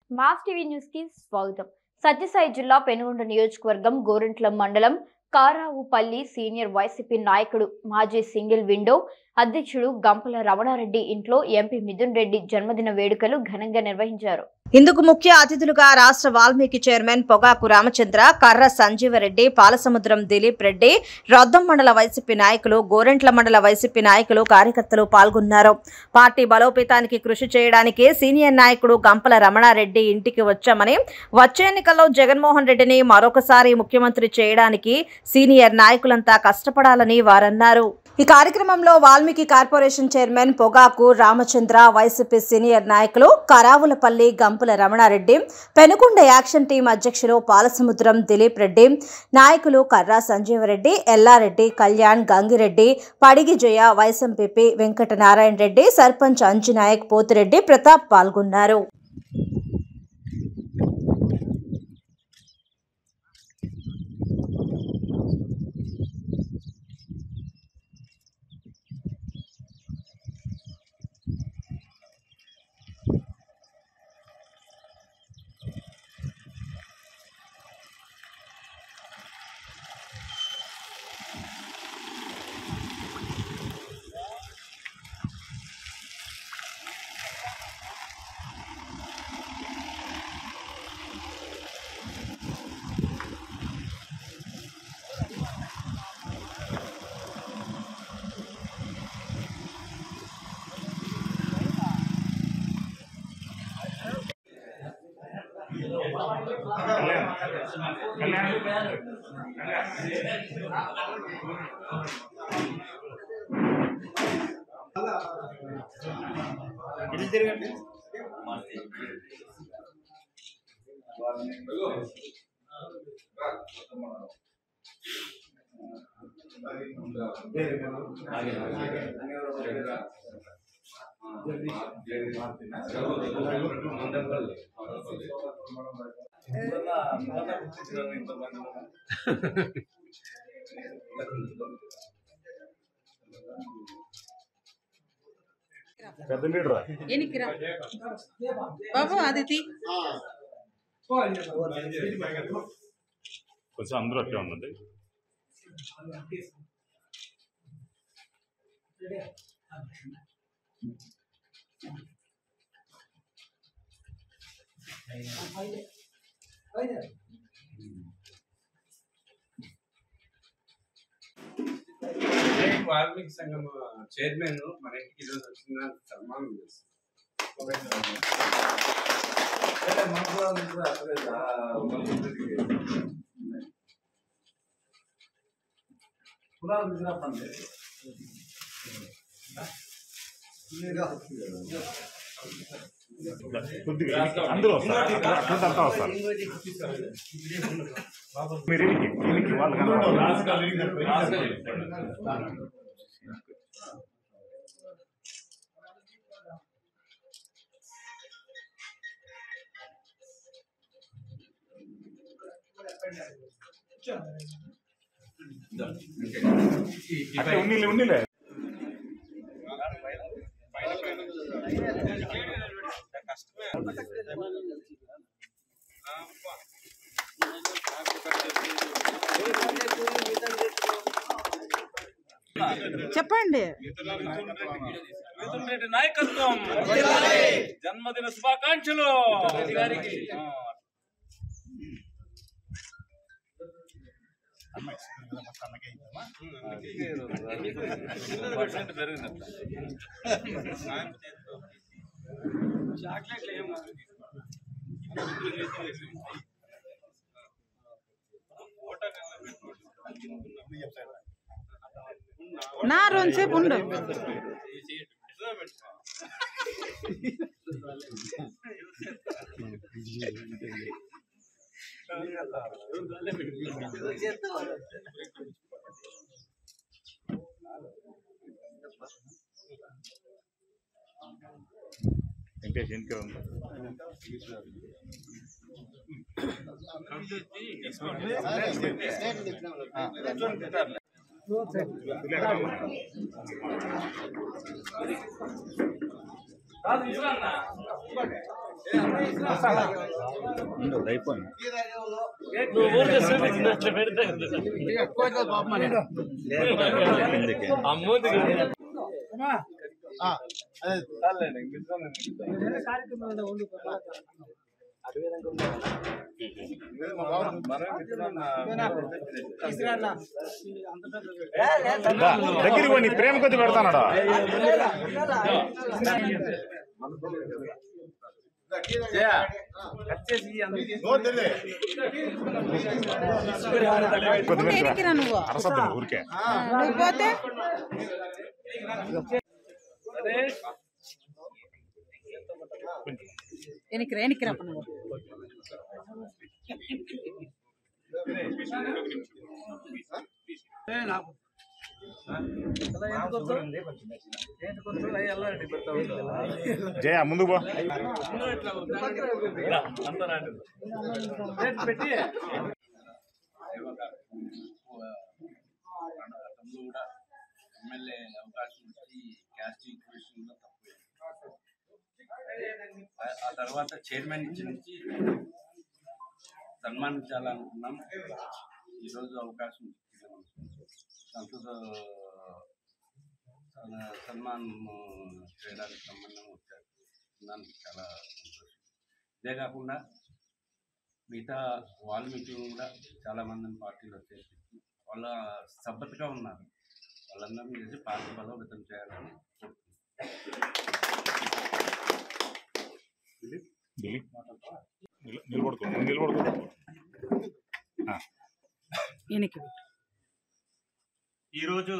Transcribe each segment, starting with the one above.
Mass TV news కి స్వాగతం సత్యసాయి జిల్లా పెనుగొండ నియోజకవర్గం గోరంట్ల మండలం కారావుపల్లి సీనియర్ వైసీపీ నాయకుడు మాజీ సింగిల్ విండో అధ్యక్షుడు గంపల రమణారెడ్డి ఇంట్లో ఎంపీ మిథున్ రెడ్డి జన్మదిన వేడుకలు ఘనంగా నిర్వహించారు ఇందుకు ముఖ్య అతిథులుగా రాష్ట్ర వాల్మీకి చైర్మన్ పొగాకు రామచంద్ర కర్ర సంజీవరెడ్డి పాలసముద్రం దిలీప్ రెడ్డి రొద్దం మండల వైసీపీ నాయకులు గోరెంట్ల మండల వైసీపీ నాయకులు కార్యకర్తలు పాల్గొన్నారు పార్టీ బలోపేతానికి కృషి చేయడానికి సీనియర్ నాయకుడు గంపల రమణారెడ్డి ఇంటికి వచ్చామని వచ్చే ఎన్నికల్లో జగన్మోహన్ రెడ్డిని మరొకసారి ముఖ్యమంత్రి చేయడానికి సీనియర్ నాయకులంతా కష్టపడాలని వారన్నారు ఈ కార్యక్రమంలో వాల్మీకి కార్పొరేషన్ చైర్మన్ పొగాకు రామచంద్ర వైసీపీ సీనియర్ నాయకులు కరావులపల్లి గంపుల రమణారెడ్డి పెనుకొండ యాక్షన్ టీం అధ్యక్షులు పాలసముద్రం దిలీప్ రెడ్డి నాయకులు కర్రా సంజీవరెడ్డి ఎల్లారెడ్డి కళ్యాణ్ గంగిరెడ్డి పడిగి జయ వైఎస్ఎంపీపీ వెంకట నారాయణ రెడ్డి సర్పంచ్ అంజునాయక్ పోతిరెడ్డి ప్రతాప్ పాల్గొన్నారు పెద్ద లీడరా ఎనికిరా బాబు అది తీ కొంచెం అందరూ అట్లే ఉండండి వాల్మీకి సంఘం చైర్మన్ మన ఇంటికి ఈరోజు వచ్చిన సన్మానం చేస్తాం కొద్దిగా ఎనికి- అందరూ వస్తారు అట్లా అంతా వస్తారు మీరు ఎనికి ఎనికి వాళ్ళు కనపడరు. అట్లా ఉన్నీలే ఉన్నీలే చెప్పండి మిథున్ రెడ్డి నాయకత్వం జన్మదిన శుభాకాంక్షలు ఆ. పర్సెంట్ పెరిగిందంట. చాక్లెట్లు ఏం కాదు. నా రెండుసేపు ఉండు వెంకటేష్ ఎనికి ఉంది కాదు, ఇసురా అన్న. దగ్గరికి పోయి నీ ప్రేమ కొద్ది పెడతానడా కొద్ది ఉండు, మెరుగు రా. ఎనికిరా నువ్వు అరసద్దు ఊరికే నువ్వు పోతే ఎనికిరా ఎనికిరా అప్ప నువ్వు జయ ముందుకు పో గతంలో కూడా ఎమ్మెల్యే అవకాశం వచ్చి క్యాస్ట్ ఈక్వేషన్ లో తప్పు ఆ- ఆ తర్వాత చైర్మన్ ఇచ్చి నుంచి సన్మానించాలనుకున్నాం ఈరోజు అవకాశం ఇచ్చాము. సంతోష సన్- సన్మానం చేయడానికి సంబంధం వచ్చారు దానికి చాలా సంతోషం ఇదే కాకుండా మిగతా వాల్మీకులు కూడా చాలా మంది పార్టీలు వచ్చేసి వాళ్ళ సబ్బతిగా ఉన్నారు వాళ్ళందరినీ చేసి పార్టీ బలోపేతం చేయాలని దిలీప్ నిల- నిలబడుకో నువ్వు నిలబడుకో ఎనికి ఈరోజు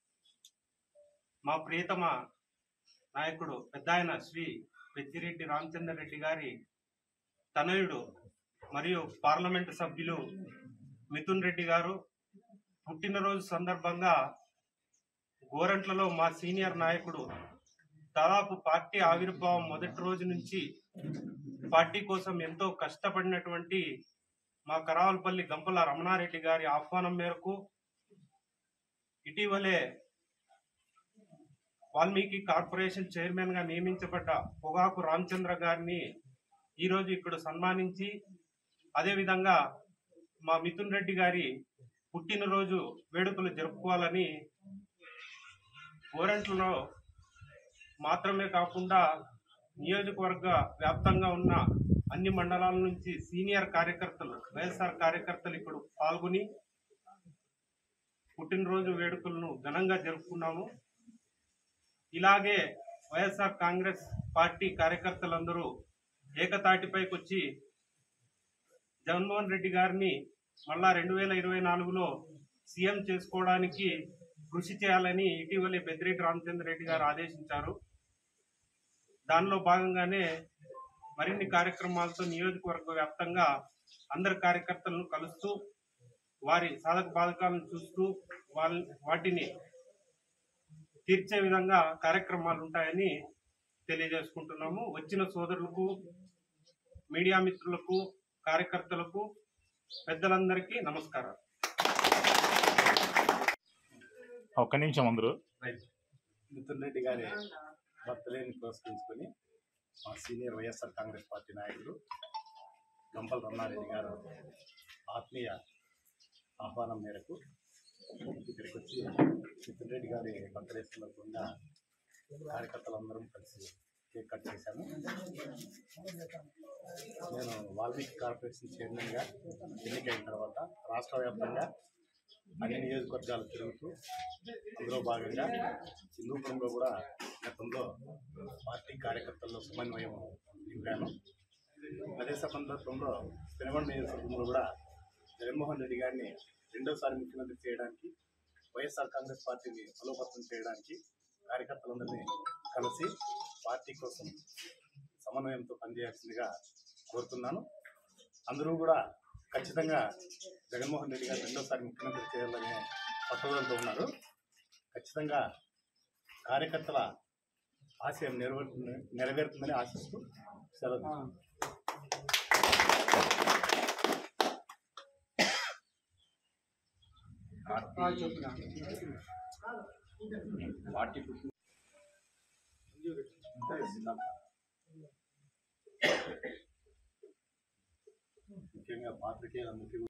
మా ప్రియతమ నాయకుడు పెద్దాయన శ్రీ పెద్దిరెడ్డి రామచంద్ర రెడ్డి గారి తనయుడు మరియు పార్లమెంటు సభ్యులు మిథున్ రెడ్డి గారు పుట్టినరోజు సందర్భంగా గోరంట్లలో మా సీనియర్ నాయకుడు దాదాపు పార్టీ ఆవిర్భావం మొదటి రోజు నుంచి పార్టీ కోసం ఎంతో కష్టపడినటువంటి మా కరావలపల్లి గంపల రమణారెడ్డి గారి ఆహ్వానం మేరకు ఇటీవలే వాల్మీకి కార్పొరేషన్ చైర్మన్ గా నియమించబడ్డ పొగాకు రామచంద్ర గారిని ఈరోజు ఇక్కడ సన్మానించి అదేవిధంగా మా మిథున్ రెడ్డి గారి పుట్టినరోజు వేడుకలు జరుపుకోవాలని గోరంట్లలో మాత్రమే కాకుండా నియోజకవర్గ వ్యాప్తంగా ఉన్న అన్ని మండలాల నుంచి సీనియర్ కార్యకర్తలు వైఎస్ఆర్ కార్యకర్తలు ఇక్కడ పాల్గొని పుట్టినరోజు వేడుకలను ఘనంగా జరుపుకున్నాము ఇలాగే వైఎస్ఆర్ కాంగ్రెస్ పార్టీ కార్యకర్తలందరూ ఏకతాటిపైకి వచ్చి జగన్మోహన్ రెడ్డి గారిని మళ్ళా రెండు వేల ఇరవై నాలుగులో సీఎం చేసుకోవడానికి కృషి చేయాలని ఇటీవలే పెద్దిరెడ్డి రామచంద్ర రెడ్డి గారు ఆదేశించారు దానిలో భాగంగానే మరిన్ని కార్యక్రమాలతో నియోజకవర్గ వ్యాప్తంగా అందరి కార్యకర్తలను కలుస్తూ వారి సాధక బాధకాలను చూస్తూ వాళ్ళ వాటిని తీర్చే విధంగా కార్యక్రమాలు ఉంటాయని తెలియజేసుకుంటున్నాము వచ్చిన సోదరులకు మీడియా మిత్రులకు కార్యకర్తలకు పెద్దలందరికీ నమస్కారం ఒక్క నిమిషం అందరూ మిథున్ రెడ్డి గారి బర్త్డేని పురస్కరించుకొని మా సీనియర్ వైఎస్ఆర్ కాంగ్రెస్ పార్టీ నాయకుడు గంపల్ రమణారెడ్డి గారు ఆత్మీయ ఆహ్వానం మేరకు ఇక్కడికి వచ్చి మిథున్ రెడ్డి గారి బర్త్డే సందర్భంగా కార్యకర్తలందరం కలిసి కేక్ కట్ చేశాము నేను వాల్మీకి కార్పొరేషన్ చైర్మన్గా ఎన్నికైన తర్వాత రాష్ట్ర వ్యాప్తంగా అన్ని నియోజకవర్గాలు తిరుగుతూ అందులో భాగంగా హిందూపురంలో కూడా గతంలో పార్టీ కార్యకర్తల్లో సమన్వయం నింపాను అదే సందర్భంలో పెనుగొండ నియోజకవర్గంలో కూడా జగన్మోహన్ రెడ్డి గారిని రెండోసారి ముఖ్యమంత్రి చేయడానికి వైఎస్ఆర్ కాంగ్రెస్ పార్టీని బలోపేతం చేయడానికి కార్యకర్తలందరినీ కలిసి పార్టీ కోసం సమన్వయంతో పనిచేయాల్సిందిగా కోరుతున్నాను అందరూ కూడా ఖచ్చితంగా జగన్మోహన్ రెడ్డి గారు రెండోసారి ముఖ్యమంత్రి చేయాలనే పట్టుదలతో ఉన్నారు ఖచ్చితంగా కార్యకర్తల ఆశయం నెరవేరుతుంది నెరవేరుతుందని ఆశిస్తూ సెలవు పార్టీ పుట్టిన ముఖ్యంగా పాత్రికేయులందరికీ